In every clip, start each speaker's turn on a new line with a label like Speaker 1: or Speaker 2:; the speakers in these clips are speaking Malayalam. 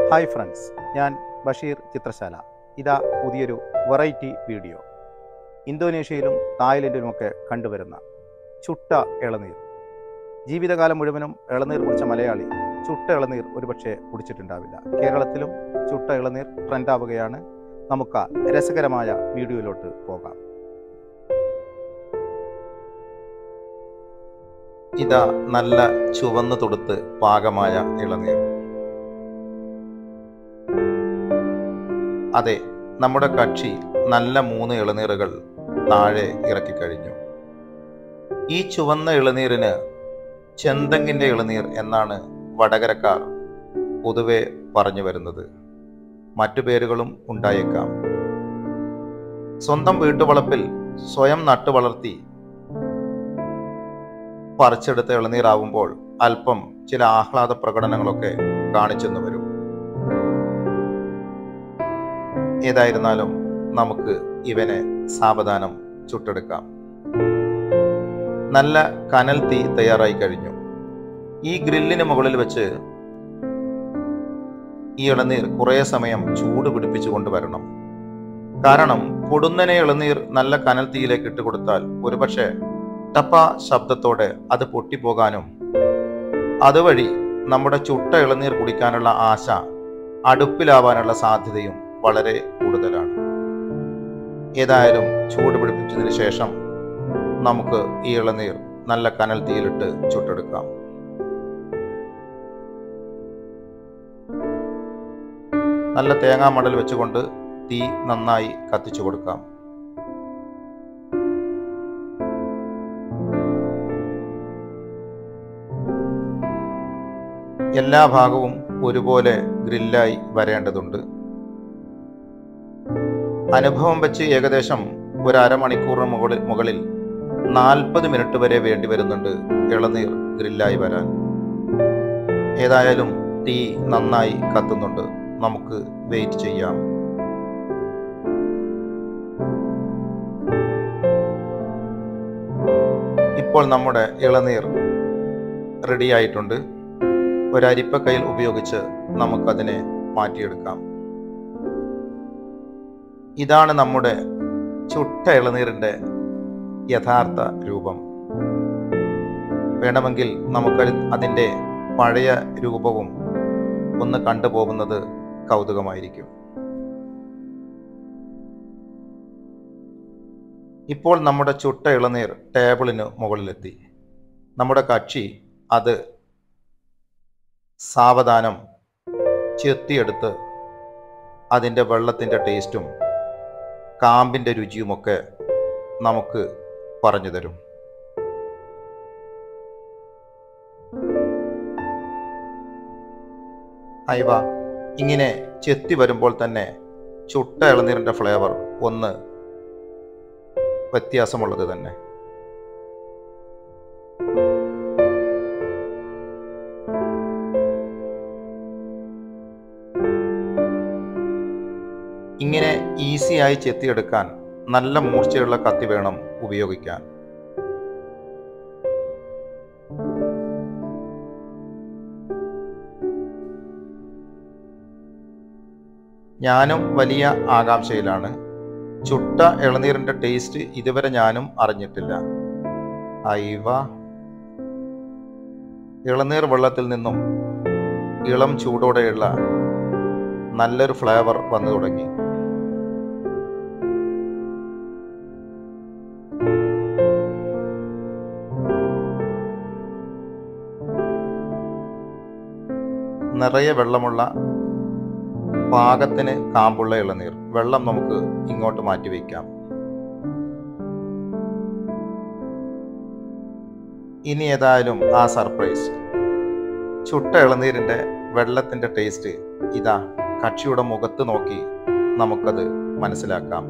Speaker 1: ഹായ് ഫ്രണ്ട്സ് ഞാൻ ബഷീർ ചിത്രശാല ഇതാ പുതിയൊരു വെറൈറ്റി വീഡിയോ ഇന്തോനേഷ്യയിലും തായ്ലൻഡിലുമൊക്കെ കണ്ടുവരുന്ന ചുട്ട ഇളനീർ ജീവിതകാലം മുഴുവനും ഇളനീർ കുടിച്ച മലയാളി ചുട്ട ഇളനീർ ഒരുപക്ഷെ കുടിച്ചിട്ടുണ്ടാവില്ല കേരളത്തിലും ചുട്ട ഇളനീർ ട്രെൻഡാവുകയാണ് നമുക്ക് ആ രസകരമായ വീഡിയോയിലോട്ട് പോകാം
Speaker 2: ഇതാ നല്ല ചുവന്നു തൊടുത്ത് പാകമായ ഇളനീർ അതെ നമ്മുടെ കക്ഷി നല്ല മൂന്ന് ഇളനീറുകൾ താഴെ ഇറക്കി കഴിഞ്ഞു ഈ ചുവന്ന ഇളനീരിന് ചെന്തങ്ങിന്റെ ഇളനീർ എന്നാണ് വടകരക്കാർ പൊതുവെ പറഞ്ഞു വരുന്നത് മറ്റു പേരുകളും ഉണ്ടായേക്കാം സ്വന്തം വീട്ടുവളപ്പിൽ സ്വയം നട്ടു വളർത്തി പറിച്ചെടുത്ത ഇളനീരാവുമ്പോൾ അല്പം ചില ആഹ്ലാദ പ്രകടനങ്ങളൊക്കെ കാണിച്ചെന്ന് വരും ഏതായിരുന്നാലും നമുക്ക് ഇവനെ സാവധാനം ചുട്ടെടുക്കാം നല്ല കനൽ തീ തയ്യാറായി കഴിഞ്ഞു ഈ ഗ്രില്ലിന് മുകളിൽ വെച്ച് ഈ ഇളനീർ കുറേ സമയം ചൂട് പിടിപ്പിച്ചു കൊണ്ടുവരണം കാരണം പൊടുന്നനെ ഇളനീർ നല്ല കനൽ തീയിലേക്ക് ഇട്ടുകൊടുത്താൽ ഒരുപക്ഷെ ടപ്പ ശബ്ദത്തോടെ അത് പൊട്ടിപ്പോകാനും അതുവഴി നമ്മുടെ ചുട്ട ഇളനീർ കുടിക്കാനുള്ള ആശ അടുപ്പിലാവാനുള്ള സാധ്യതയും വളരെ കൂടുതലാണ് ഏതായാലും ചൂട് പിടിപ്പിച്ചതിന് ശേഷം നമുക്ക് ഈ ഇളനീർ നല്ല കനൽ തീയിലിട്ട് ചുട്ടെടുക്കാം നല്ല തേങ്ങാ മടൽ വെച്ചുകൊണ്ട് തീ നന്നായി കത്തിച്ചു കൊടുക്കാം എല്ലാ ഭാഗവും ഒരുപോലെ ഗ്രില്ലായി വരേണ്ടതുണ്ട് അനുഭവം വെച്ച് ഏകദേശം ഒരു അരമണിക്കൂറിന് മുകളിൽ മുകളിൽ നാൽപ്പത് മിനിറ്റ് വരെ വേണ്ടി വരുന്നുണ്ട് ഇളനീർ ഗ്രില്ലായി വരാൻ ഏതായാലും തീ നന്നായി കത്തുന്നുണ്ട് നമുക്ക് വെയിറ്റ് ചെയ്യാം ഇപ്പോൾ നമ്മുടെ ഇളനീർ റെഡി ആയിട്ടുണ്ട് ഒരു അരിപ്പക്കയിൽ ഉപയോഗിച്ച് നമുക്കതിനെ മാറ്റിയെടുക്കാം ഇതാണ് നമ്മുടെ ചുട്ട ഇളനീരിൻ്റെ യഥാർത്ഥ രൂപം വേണമെങ്കിൽ നമുക്ക് അതിൻ്റെ പഴയ രൂപവും ഒന്ന് കണ്ടുപോകുന്നത് കൗതുകമായിരിക്കും ഇപ്പോൾ നമ്മുടെ ചുട്ട ഇളനീർ ടേബിളിന് മുകളിലെത്തി നമ്മുടെ കക്ഷി അത് സാവധാനം ചെത്തിയെടുത്ത് അതിൻ്റെ വെള്ളത്തിൻ്റെ ടേസ്റ്റും കാമ്പിൻ്റെ രുചിയുമൊക്കെ നമുക്ക് പറഞ്ഞു തരും അയവ ഇങ്ങനെ ചെത്തി വരുമ്പോൾ തന്നെ ചുട്ട ഇളനീരിൻ്റെ ഫ്ലേവർ ഒന്ന് വ്യത്യാസമുള്ളത് തന്നെ ഇങ്ങനെ ഈസിയായി ചെത്തിയെടുക്കാൻ നല്ല മൂർച്ചയുള്ള കത്തി വേണം ഉപയോഗിക്കാൻ ഞാനും വലിയ ആകാംക്ഷയിലാണ് ചുട്ട ഇളനീരിന്റെ ടേസ്റ്റ് ഇതുവരെ ഞാനും അറിഞ്ഞിട്ടില്ല അയവ ഇളനീർ വെള്ളത്തിൽ നിന്നും ഇളം ചൂടോടെയുള്ള നല്ലൊരു ഫ്ലേവർ വന്നു തുടങ്ങി നിറയെ വെള്ളമുള്ള പാകത്തിന് കാമ്പുള്ള ഇളനീർ വെള്ളം നമുക്ക് ഇങ്ങോട്ട് മാറ്റി വയ്ക്കാം ഇനി ഏതായാലും ആ സർപ്രൈസ് ചുട്ട ഇളനീരിന്റെ വെള്ളത്തിന്റെ ടേസ്റ്റ് ഇതാ കക്ഷിയുടെ മുഖത്ത് നോക്കി നമുക്കത് മനസ്സിലാക്കാം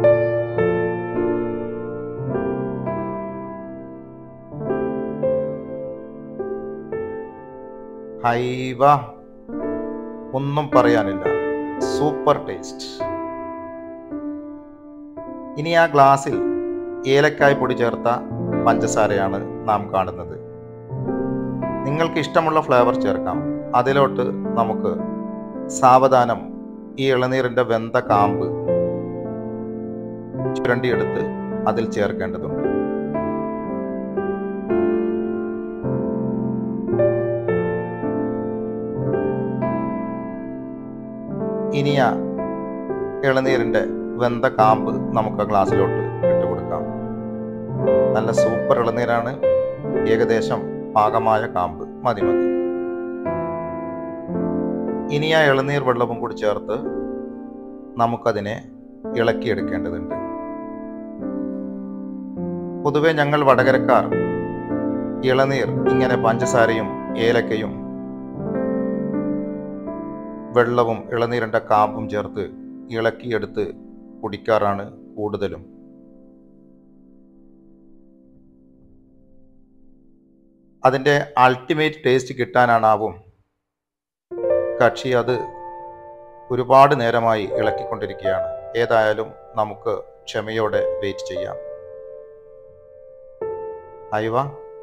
Speaker 2: ഹൈവ ഒന്നും പറയാനില്ല സൂപ്പർ ടേസ്റ്റ് ഇനി ആ ഗ്ലാസ്സിൽ ഏലക്കായ് പൊടി ചേർത്ത പഞ്ചസാരയാണ് നാം കാണുന്നത് നിങ്ങൾക്ക് ഇഷ്ടമുള്ള ഫ്ലേവർ ചേർക്കാം അതിലോട്ട് നമുക്ക് സാവധാനം ഈ ഇളനീരിന്റെ വെന്ത കാമ്പ് ചുരണ്ടിയെടുത്ത് അതിൽ ചേർക്കേണ്ടതുണ്ട് ഇനി ആ ഇളനീരിന്റെ വെന്ത കാമ്പ് നമുക്ക് ആ ഗ്ലാസ്സിലോട്ട് ഇട്ട് കൊടുക്കാം നല്ല സൂപ്പർ ഇളനീരാണ് ഏകദേശം പാകമായ കാമ്പ് മതി മതി ഇനി ആ ഇളനീർ വെള്ളവും കൂടി ചേർത്ത് നമുക്കതിനെ ഇളക്കിയെടുക്കേണ്ടതുണ്ട് പൊതുവെ ഞങ്ങൾ വടകരക്കാർ ഇളനീർ ഇങ്ങനെ പഞ്ചസാരയും ഏലക്കയും വെള്ളവും ഇളനീരിൻ്റെ കാമ്പും ചേർത്ത് ഇളക്കിയെടുത്ത് കുടിക്കാറാണ് കൂടുതലും അതിൻ്റെ അൾട്ടിമേറ്റ് ടേസ്റ്റ് കിട്ടാനാണാവും കക്ഷി അത് ഒരുപാട് നേരമായി ഇളക്കിക്കൊണ്ടിരിക്കുകയാണ് ഏതായാലും നമുക്ക് ക്ഷമയോടെ വെയിറ്റ് ചെയ്യാം അയവ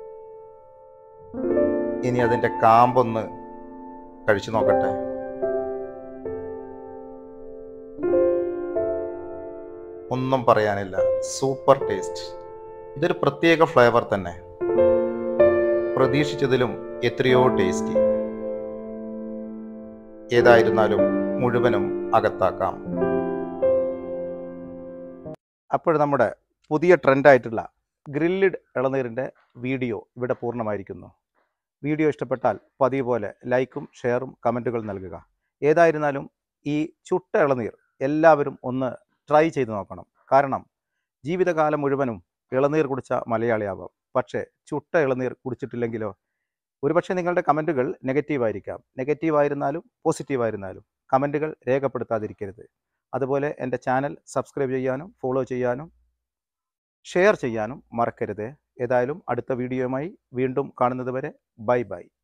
Speaker 2: ഇനി അതിൻ്റെ കാമ്പൊന്ന് കഴിച്ചു നോക്കട്ടെ ഒന്നും പറയാനില്ല സൂപ്പർ ടേസ്റ്റ് ഇതൊരു പ്രത്യേക ഫ്ലേവർ തന്നെ പ്രതീക്ഷിച്ചതിലും എത്രയോ ടേസ്റ്റി ഏതായിരുന്നാലും മുഴുവനും അകത്താക്കാം
Speaker 1: അപ്പോൾ നമ്മുടെ പുതിയ ട്രെൻഡായിട്ടുള്ള ഗ്രില്ലിഡ് ഇളനീരിൻ്റെ വീഡിയോ ഇവിടെ പൂർണ്ണമായിരിക്കുന്നു വീഡിയോ ഇഷ്ടപ്പെട്ടാൽ പതിവ് പോലെ ലൈക്കും ഷെയറും കമൻറ്റുകൾ നൽകുക ഏതായിരുന്നാലും ഈ ചുട്ട ഇളനീർ എല്ലാവരും ഒന്ന് ട്രൈ ചെയ്ത് നോക്കണം കാരണം ജീവിതകാലം മുഴുവനും ഇളനീർ കുടിച്ച മലയാളിയാവാം പക്ഷേ ചുട്ട ഇളനീർ കുടിച്ചിട്ടില്ലെങ്കിലോ ഒരുപക്ഷെ നിങ്ങളുടെ കമൻറ്റുകൾ നെഗറ്റീവായിരിക്കാം നെഗറ്റീവായിരുന്നാലും പോസിറ്റീവായിരുന്നാലും കമൻറ്റുകൾ രേഖപ്പെടുത്താതിരിക്കരുത് അതുപോലെ എൻ്റെ ചാനൽ സബ്സ്ക്രൈബ് ചെയ്യാനും ഫോളോ ചെയ്യാനും ഷെയർ ചെയ്യാനും മറക്കരുത് ഏതായാലും അടുത്ത വീഡിയോയുമായി വീണ്ടും കാണുന്നത് വരെ ബൈ ബൈ